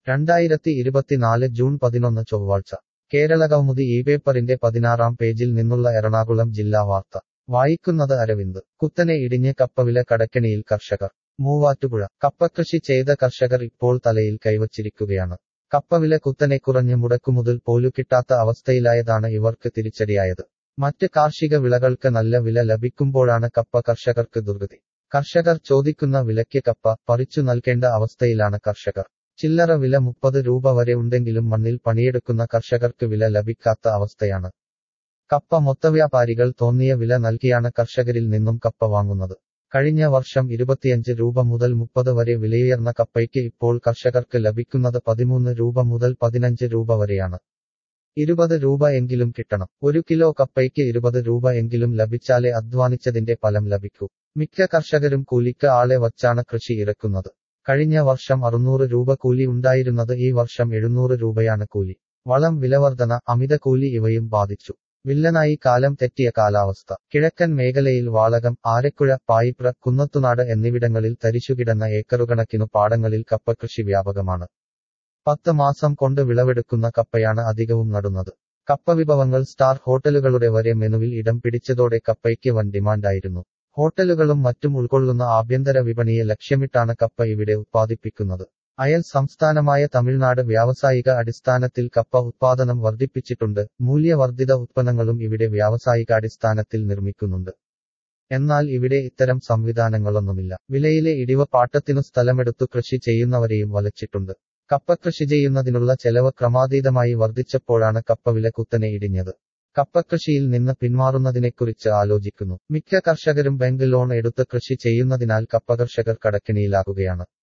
രണ്ടായിരത്തി ഇരുപത്തിനാല് ജൂൺ പതിനൊന്ന് ചൊവ്വാഴ്ച കേരളകൗമുദി ഈ പേപ്പറിന്റെ പതിനാറാം പേജിൽ നിന്നുള്ള എറണാകുളം ജില്ലാ വാർത്ത വായിക്കുന്നത് അരവിന്ദ് കുത്തനെ ഇടിഞ്ഞ് കപ്പവില കടക്കെണിയിൽ കർഷകർ മൂവാറ്റുപുഴ കപ്പകൃഷി ചെയ്ത കർഷകർ ഇപ്പോൾ തലയിൽ കൈവച്ചിരിക്കുകയാണ് കപ്പവില കുത്തനെ കുറഞ്ഞ് മുടക്കുമുതൽ പോലു കിട്ടാത്ത അവസ്ഥയിലായതാണ് ഇവർക്ക് തിരിച്ചടിയായത് മറ്റ് കാർഷിക വിളകൾക്ക് നല്ല വില ലഭിക്കുമ്പോഴാണ് കപ്പ കർഷകർക്ക് ദുർഗതി കർഷകർ ചോദിക്കുന്ന വിലയ്ക്ക് കപ്പ പറിച്ചു നൽകേണ്ട അവസ്ഥയിലാണ് കർഷകർ ചില്ലറ വില മുപ്പത് രൂപ വരെ ഉണ്ടെങ്കിലും മണ്ണിൽ പണിയെടുക്കുന്ന കർഷകർക്ക് വില ലഭിക്കാത്ത അവസ്ഥയാണ് കപ്പ മൊത്തവ്യാപാരികൾ തോന്നിയ വില നൽകിയാണ് കർഷകരിൽ നിന്നും കപ്പ വാങ്ങുന്നത് കഴിഞ്ഞ വർഷം ഇരുപത്തിയഞ്ച് രൂപ മുതൽ മുപ്പത് വരെ വിലയുയർന്ന കപ്പയ്ക്ക് ഇപ്പോൾ കർഷകർക്ക് ലഭിക്കുന്നത് പതിമൂന്ന് രൂപ മുതൽ പതിനഞ്ച് രൂപ വരെയാണ് ഇരുപത് രൂപ എങ്കിലും കിട്ടണം ഒരു കിലോ കപ്പയ്ക്ക് ഇരുപത് രൂപ എങ്കിലും ലഭിച്ചാലേ അധ്വാനിച്ചതിന്റെ ഫലം ലഭിക്കൂ മിക്ക കർഷകരും കൂലിക്ക് ആളെ വച്ചാണ് കൃഷി ഇറക്കുന്നത് കഴിഞ്ഞ വർഷം അറുന്നൂറ് രൂപ കൂലി ഉണ്ടായിരുന്നത് ഈ വർഷം എഴുന്നൂറ് രൂപയാണ് കൂലി വളം വിലവർധന അമിത കൂലി ഇവയും ബാധിച്ചു വില്ലനായി കാലം തെറ്റിയ കാലാവസ്ഥ കിഴക്കൻ മേഖലയിൽ വാളകം ആരക്കുഴ പായിപ്ര കുന്നത്തുനാട് എന്നിവിടങ്ങളിൽ തരിശുകിടന്ന ഏക്കറുകണക്കിനു പാടങ്ങളിൽ കപ്പകൃഷി വ്യാപകമാണ് പത്ത് മാസം കൊണ്ട് വിളവെടുക്കുന്ന കപ്പയാണ് അധികവും നടുന്നത് കപ്പ വിഭവങ്ങൾ സ്റ്റാർ ഹോട്ടലുകളുടെ വരെ മെനുവിൽ ഇടം പിടിച്ചതോടെ കപ്പയ്ക്ക് വൻ ഡിമാൻഡായിരുന്നു ഹോട്ടലുകളും മറ്റും ഉൾക്കൊള്ളുന്ന ആഭ്യന്തര വിപണിയെ ലക്ഷ്യമിട്ടാണ് കപ്പ ഇവിടെ ഉത്പാദിപ്പിക്കുന്നത് അയൽ സംസ്ഥാനമായ തമിഴ്നാട് വ്യാവസായിക അടിസ്ഥാനത്തിൽ കപ്പ ഉത്പാദനം വർദ്ധിപ്പിച്ചിട്ടുണ്ട് മൂല്യവർദ്ധിത ഉത്പന്നങ്ങളും ഇവിടെ വ്യാവസായിക അടിസ്ഥാനത്തിൽ നിർമ്മിക്കുന്നുണ്ട് എന്നാൽ ഇവിടെ ഇത്തരം സംവിധാനങ്ങളൊന്നുമില്ല വിലയിലെ ഇടിവ പാട്ടത്തിനു സ്ഥലമെടുത്തു കൃഷി ചെയ്യുന്നവരെയും വലച്ചിട്ടുണ്ട് കപ്പ കൃഷി ചെയ്യുന്നതിനുള്ള ചെലവ് ക്രമാതീതമായി വർദ്ധിച്ചപ്പോഴാണ് കപ്പ വില കുത്തനെ ഇടിഞ്ഞത് കപ്പകൃഷിയിൽ നിന്ന് പിന്മാറുന്നതിനെക്കുറിച്ച് ആലോചിക്കുന്നു മിക്ക കർഷകരും ബാങ്ക് ലോൺ എടുത്ത് കൃഷി ചെയ്യുന്നതിനാൽ കപ്പകർഷകർ കടക്കിണിയിലാകുകയാണ്